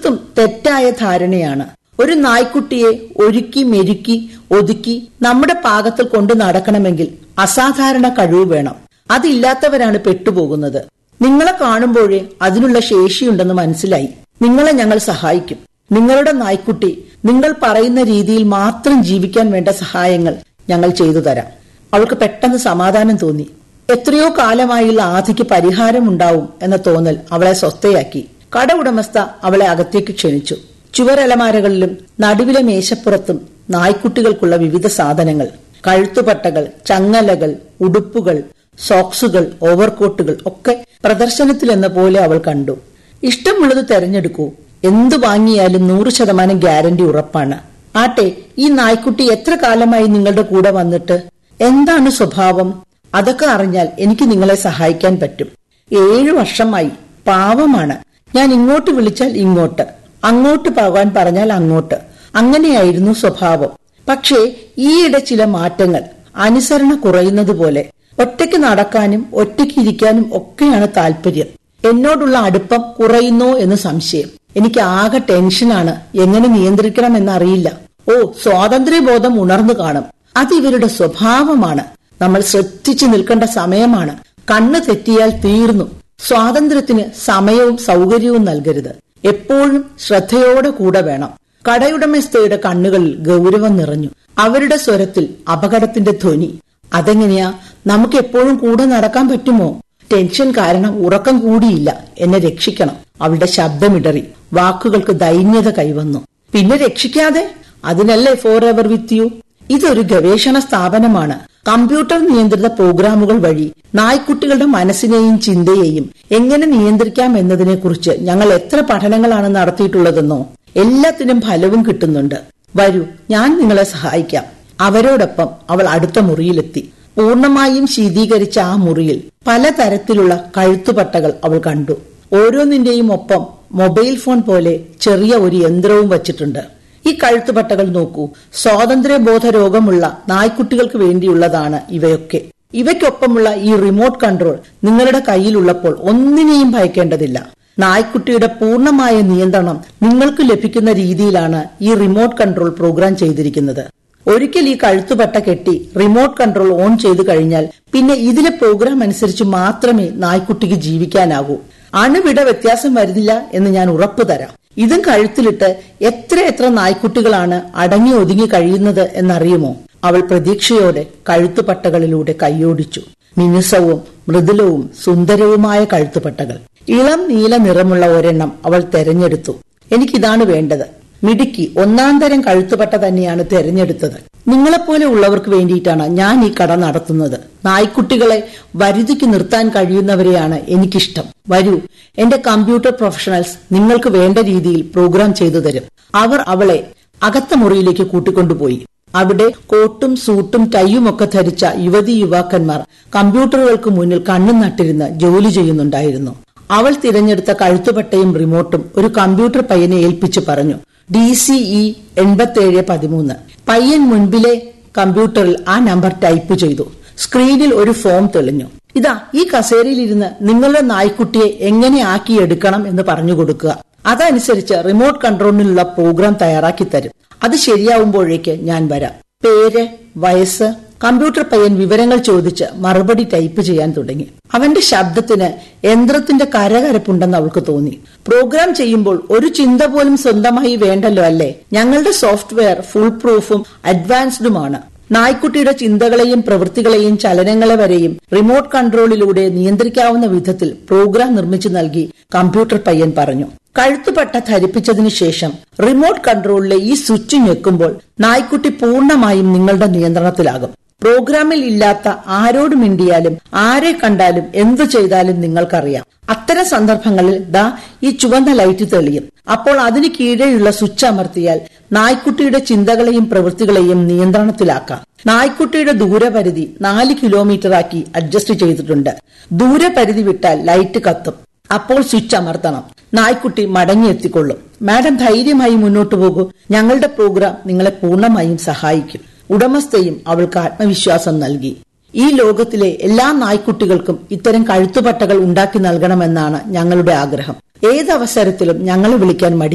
തീർത്തും തെറ്റായ ധാരണയാണ് ഒരു നായ്ക്കുട്ടിയെ ഒരുക്കി മെരുക്കി ഒതുക്കി നമ്മുടെ പാകത്തിൽ കൊണ്ടു നടക്കണമെങ്കിൽ അസാധാരണ കഴിവ് വേണം അതില്ലാത്തവരാണ് പെട്ടുപോകുന്നത് നിങ്ങളെ കാണുമ്പോഴേ അതിനുള്ള ശേഷിയുണ്ടെന്ന് മനസ്സിലായി നിങ്ങളെ ഞങ്ങൾ സഹായിക്കും നിങ്ങളുടെ നായ്ക്കുട്ടി നിങ്ങൾ പറയുന്ന രീതിയിൽ മാത്രം ജീവിക്കാൻ വേണ്ട സഹായങ്ങൾ ഞങ്ങൾ ചെയ്തു തരാം അവൾക്ക് പെട്ടെന്ന് സമാധാനം തോന്നി എത്രയോ കാലമായുള്ള ആധിക്ക് പരിഹാരമുണ്ടാവും എന്ന തോന്നൽ അവളെ സ്വസ്ഥയാക്കി കട ഉടമസ്ഥ അവളെ അകത്തേക്ക് ക്ഷണിച്ചു ചുവരലമാരകളിലും നടുവിലെ മേശപ്പുറത്തും നായ്ക്കുട്ടികൾക്കുള്ള വിവിധ സാധനങ്ങൾ കഴുത്തുപട്ടകൾ ചങ്ങലകൾ ഉടുപ്പുകൾ സോക്സുകൾ ഓവർകോട്ടുകൾ ഒക്കെ പ്രദർശനത്തിലെന്ന പോലെ അവൾ കണ്ടു ഇഷ്ടമുള്ളത് തെരഞ്ഞെടുക്കൂ എന്തു വാങ്ങിയാലും നൂറ് ശതമാനം ഗ്യാരണ്ടി ഉറപ്പാണ് ആട്ടെ ഈ നായ്ക്കുട്ടി എത്ര കാലമായി നിങ്ങളുടെ കൂടെ വന്നിട്ട് എന്താണ് സ്വഭാവം അതൊക്കെ അറിഞ്ഞാൽ എനിക്ക് നിങ്ങളെ സഹായിക്കാൻ പറ്റും ഏഴു വർഷമായി പാവമാണ് ഞാൻ ഇങ്ങോട്ട് വിളിച്ചാൽ ഇങ്ങോട്ട് അങ്ങോട്ട് പോകാൻ പറഞ്ഞാൽ അങ്ങോട്ട് അങ്ങനെയായിരുന്നു സ്വഭാവം പക്ഷേ ഈയിടെ ചില മാറ്റങ്ങൾ അനുസരണ കുറയുന്നത് പോലെ ഒറ്റയ്ക്ക് നടക്കാനും ഒറ്റയ്ക്ക് ഇരിക്കാനും ഒക്കെയാണ് താല്പര്യം എന്നോടുള്ള അടുപ്പം കുറയുന്നോ എന്ന് സംശയം എനിക്ക് ആകെ ടെൻഷനാണ് എങ്ങനെ നിയന്ത്രിക്കണമെന്നറിയില്ല ഓ സ്വാതന്ത്ര്യബോധം ഉണർന്നു കാണും അത് ഇവരുടെ സ്വഭാവമാണ് നമ്മൾ ശ്രദ്ധിച്ചു നിൽക്കേണ്ട സമയമാണ് കണ്ണ് തെറ്റിയാൽ തീർന്നു സ്വാതന്ത്ര്യത്തിന് സമയവും സൗകര്യവും നൽകരുത് എപ്പോഴും ശ്രദ്ധയോടെ കൂടെ വേണം കടയുടമസ്ഥയുടെ കണ്ണുകളിൽ ഗൗരവം നിറഞ്ഞു അവരുടെ സ്വരത്തിൽ അപകടത്തിന്റെ ധ്വനി അതെങ്ങനെയാ നമുക്ക് എപ്പോഴും കൂടെ നടക്കാൻ പറ്റുമോ ടെൻഷൻ കാരണം ഉറക്കം കൂടിയില്ല എന്നെ രക്ഷിക്കണം അവളുടെ ശബ്ദമിടറി വാക്കുകൾക്ക് ദൈന്യത കൈവന്നു പിന്നെ രക്ഷിക്കാതെ അതിനല്ലേ ഫോർ എവർ വിത്ത് യു ഇതൊരു ഗവേഷണ സ്ഥാപനമാണ് കമ്പ്യൂട്ടർ നിയന്ത്രിത പ്രോഗ്രാമുകൾ വഴി നായ്ക്കുട്ടികളുടെ മനസ്സിനെയും ചിന്തയെയും എങ്ങനെ നിയന്ത്രിക്കാം എന്നതിനെക്കുറിച്ച് ഞങ്ങൾ എത്ര പഠനങ്ങളാണ് നടത്തിയിട്ടുള്ളതെന്നോ എല്ലാത്തിനും ഫലവും കിട്ടുന്നുണ്ട് വരൂ ഞാൻ നിങ്ങളെ സഹായിക്കാം അവരോടൊപ്പം അവൾ അടുത്ത മുറിയിലെത്തി പൂർണമായും ശീതീകരിച്ച ആ മുറിയിൽ പലതരത്തിലുള്ള കഴുത്തുപട്ടകൾ അവൾ കണ്ടു ഓരോന്നിന്റെയും ഒപ്പം മൊബൈൽ ഫോൺ പോലെ ചെറിയ ഒരു യന്ത്രവും വച്ചിട്ടുണ്ട് ഈ കഴുത്തുപട്ടകൾ നോക്കൂ സ്വാതന്ത്ര്യബോധ രോഗമുള്ള നായ്ക്കുട്ടികൾക്ക് വേണ്ടിയുള്ളതാണ് ഇവയൊക്കെ ഇവയ്ക്കൊപ്പമുള്ള ഈ റിമോട്ട് കൺട്രോൾ നിങ്ങളുടെ കയ്യിലുള്ളപ്പോൾ ഒന്നിനെയും ഭയക്കേണ്ടതില്ല നായ്ക്കുട്ടിയുടെ പൂർണ്ണമായ നിയന്ത്രണം നിങ്ങൾക്ക് ലഭിക്കുന്ന രീതിയിലാണ് ഈ റിമോട്ട് കൺട്രോൾ പ്രോഗ്രാം ചെയ്തിരിക്കുന്നത് ഒരിക്കൽ ഈ കഴുത്തുപട്ട കെട്ടി റിമോട്ട് കൺട്രോൾ ഓൺ ചെയ്തു കഴിഞ്ഞാൽ പിന്നെ ഇതിലെ പ്രോഗ്രാം അനുസരിച്ച് മാത്രമേ നായ്ക്കുട്ടിക്ക് ജീവിക്കാനാകൂ അണുവിട വ്യത്യാസം വരുന്നില്ല എന്ന് ഞാൻ ഉറപ്പു തരാം ഇതും കഴുത്തിലിട്ട് എത്ര എത്ര നായ്ക്കുട്ടികളാണ് അടങ്ങി ഒതുങ്ങി കഴിയുന്നത് എന്നറിയുമോ അവൾ പ്രതീക്ഷയോടെ കഴുത്തുപട്ടകളിലൂടെ കൈയോടിച്ചു മിനുസവും മൃദുലവും സുന്ദരവുമായ കഴുത്തുപട്ടകൾ ഇളം നീല നിറമുള്ള ഒരെണ്ണം അവൾ തെരഞ്ഞെടുത്തു എനിക്കിതാണ് വേണ്ടത് മിടുക്കി ഒന്നാം തരം കഴുത്തുപട്ട തന്നെയാണ് തെരഞ്ഞെടുത്തത് നിങ്ങളെപ്പോലെ ഉള്ളവർക്ക് വേണ്ടിയിട്ടാണ് ഞാൻ ഈ കട നടത്തുന്നത് നായ്ക്കുട്ടികളെ വരുതിക്ക് നിർത്താൻ കഴിയുന്നവരെയാണ് എനിക്കിഷ്ടം വരൂ എന്റെ കമ്പ്യൂട്ടർ പ്രൊഫഷണൽസ് നിങ്ങൾക്ക് വേണ്ട രീതിയിൽ പ്രോഗ്രാം ചെയ്തു തരും അവർ അവളെ അകത്ത മുറിയിലേക്ക് കൂട്ടിക്കൊണ്ടുപോയി അവിടെ കോട്ടും സൂട്ടും ടൈയും ഒക്കെ ധരിച്ച യുവതി യുവാക്കന്മാർ കമ്പ്യൂട്ടറുകൾക്ക് മുന്നിൽ കണ്ണും നട്ടിരുന്ന് ജോലി ചെയ്യുന്നുണ്ടായിരുന്നു അവൾ തിരഞ്ഞെടുത്ത കഴുത്തുപട്ടയും റിമോട്ടും ഒരു കമ്പ്യൂട്ടർ പയ്യനെ ഏൽപ്പിച്ചു പറഞ്ഞു ഡി സിഇ എൺപത്തിയേഴ് പതിമൂന്ന് പയ്യൻ മുൻപിലെ കമ്പ്യൂട്ടറിൽ ആ നമ്പർ ടൈപ്പ് ചെയ്തു സ്ക്രീനിൽ ഒരു ഫോം തെളിഞ്ഞു ഇതാ ഈ കസേരയിലിരുന്ന് നിങ്ങളുടെ നായ്ക്കുട്ടിയെ എങ്ങനെ ആക്കിയെടുക്കണം എന്ന് പറഞ്ഞു കൊടുക്കുക അതനുസരിച്ച് റിമോട്ട് കൺട്രോളിനുള്ള പ്രോഗ്രാം തയ്യാറാക്കി തരും അത് ശരിയാവുമ്പോഴേക്ക് ഞാൻ വരാം പേര് വയസ്സ് കമ്പ്യൂട്ടർ പയ്യൻ വിവരങ്ങൾ ചോദിച്ച് മറുപടി ടൈപ്പ് ചെയ്യാൻ തുടങ്ങി അവന്റെ ശബ്ദത്തിന് യന്ത്രത്തിന്റെ കരകരപ്പുണ്ടെന്ന് അവൾക്ക് തോന്നി പ്രോഗ്രാം ചെയ്യുമ്പോൾ ഒരു ചിന്ത പോലും സ്വന്തമായി വേണ്ടല്ലോ അല്ലേ ഞങ്ങളുടെ സോഫ്റ്റ്വെയർ ഫുൾ പ്രൂഫും അഡ്വാൻസ്ഡുമാണ് നായ്ക്കുട്ടിയുടെ ചിന്തകളെയും പ്രവൃത്തികളെയും ചലനങ്ങളെ വരെയും റിമോട്ട് കൺട്രോളിലൂടെ നിയന്ത്രിക്കാവുന്ന വിധത്തിൽ പ്രോഗ്രാം നിർമ്മിച്ചു നൽകി കമ്പ്യൂട്ടർ പയ്യൻ പറഞ്ഞു കഴുത്തുപട്ട ധരിപ്പിച്ചതിനു ശേഷം റിമോട്ട് കൺട്രോളിലെ ഈ സ്വിച്ച് ഞെക്കുമ്പോൾ നായ്ക്കുട്ടി പൂർണ്ണമായും നിങ്ങളുടെ നിയന്ത്രണത്തിലാകും പ്രോഗ്രാമിൽ ഇല്ലാത്ത ആരോട് മിണ്ടിയാലും ആരെ കണ്ടാലും എന്തു ചെയ്താലും നിങ്ങൾക്കറിയാം അത്തരം സന്ദർഭങ്ങളിൽ ദാ ഈ ചുവന്ന ലൈറ്റ് തെളിയും അപ്പോൾ അതിന് കീഴെയുള്ള സ്വിച്ച് അമർത്തിയാൽ നായ്ക്കുട്ടിയുടെ ചിന്തകളെയും പ്രവൃത്തികളെയും നിയന്ത്രണത്തിലാക്കാം നായ്ക്കുട്ടിയുടെ ദൂരപരിധി നാല് കിലോമീറ്റർ ആക്കി അഡ്ജസ്റ്റ് ചെയ്തിട്ടുണ്ട് ദൂരപരിധി വിട്ടാൽ ലൈറ്റ് കത്തും അപ്പോൾ സ്വിച്ച് അമർത്തണം നായ്ക്കുട്ടി മടങ്ങിയെത്തിക്കൊള്ളും മാഡം ധൈര്യമായി മുന്നോട്ടു പോകൂ ഞങ്ങളുടെ പ്രോഗ്രാം നിങ്ങളെ പൂർണ്ണമായും സഹായിക്കും ഉടമസ്ഥയും അവൾക്ക് ആത്മവിശ്വാസം നൽകി ഈ ലോകത്തിലെ എല്ലാ നായ്ക്കുട്ടികൾക്കും ഇത്തരം കഴുത്തുപട്ടകൾ ഉണ്ടാക്കി നൽകണമെന്നാണ് ഞങ്ങളുടെ ആഗ്രഹം ഏതവസരത്തിലും ഞങ്ങളെ വിളിക്കാൻ മടി